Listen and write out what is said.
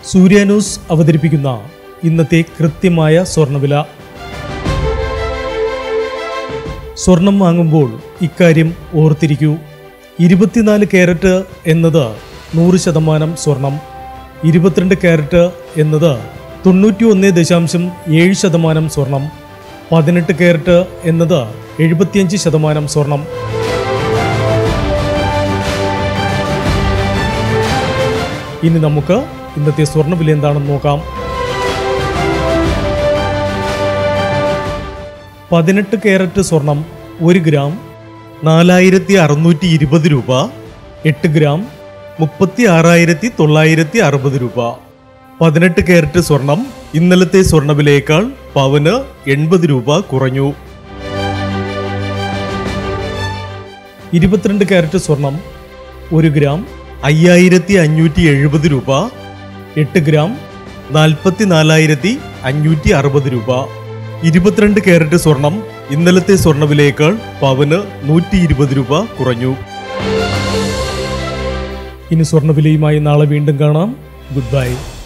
സൂര്യ news അവതരിപ്പിക്കുന്ന ഇന്നത്തെ കൃത്യമായ സ്വർണ്ണവില സ്വർണം വാങ്ങുമ്പോൾ ഇക്കാര്യം ഓർത്തിരിക്കൂ ഇരുപത്തിനാല് ക്യാരറ്റ് എന്നത് നൂറ് ശതമാനം സ്വർണം ഇരുപത്തിരണ്ട് ക്യാരറ്റ് എന്നത് തൊണ്ണൂറ്റി ഒന്ന് ദശാംശം ഏഴ് ശതമാനം സ്വർണം പതിനെട്ട് ക്യാരറ്റ് എന്നത് എഴുപത്തിയഞ്ച് ശതമാനം സ്വർണം ഇനി നമുക്ക് ഇന്നത്തെ സ്വർണ്ണവില എന്താണെന്ന് നോക്കാം പതിനെട്ട് ക്യാരറ്റ് സ്വർണം ഒരു ഗ്രാം നാലായിരത്തി അറുന്നൂറ്റി ഇരുപത് രൂപ എട്ട് ഗ്രാം മുപ്പത്തി ആറായിരത്തി തൊള്ളായിരത്തി അറുപത് രൂപ പതിനെട്ട് ക്യാരറ്റ് സ്വർണം ഇന്നലത്തെ സ്വർണ്ണവിലയേക്കാൾ പവന് എൺപത് രൂപ കുറഞ്ഞു ഇരുപത്തിരണ്ട് ക്യാരറ്റ് സ്വർണം ഒരു ഗ്രാം അയ്യായിരത്തി അഞ്ഞൂറ്റി എഴുപത് രൂപ എട്ട് ഗ്രാം നാൽപ്പത്തി നാലായിരത്തി അഞ്ഞൂറ്റി അറുപത് രൂപ ഇരുപത്തിരണ്ട് ക്യാരറ്റ് സ്വർണം ഇന്നലത്തെ സ്വർണ്ണവിലയേക്കാൾ പവന് നൂറ്റി ഇരുപത് രൂപ കുറഞ്ഞു ഇനി സ്വർണ്ണവിലയുമായി നാളെ വീണ്ടും കാണാം ഗുഡ് ബൈ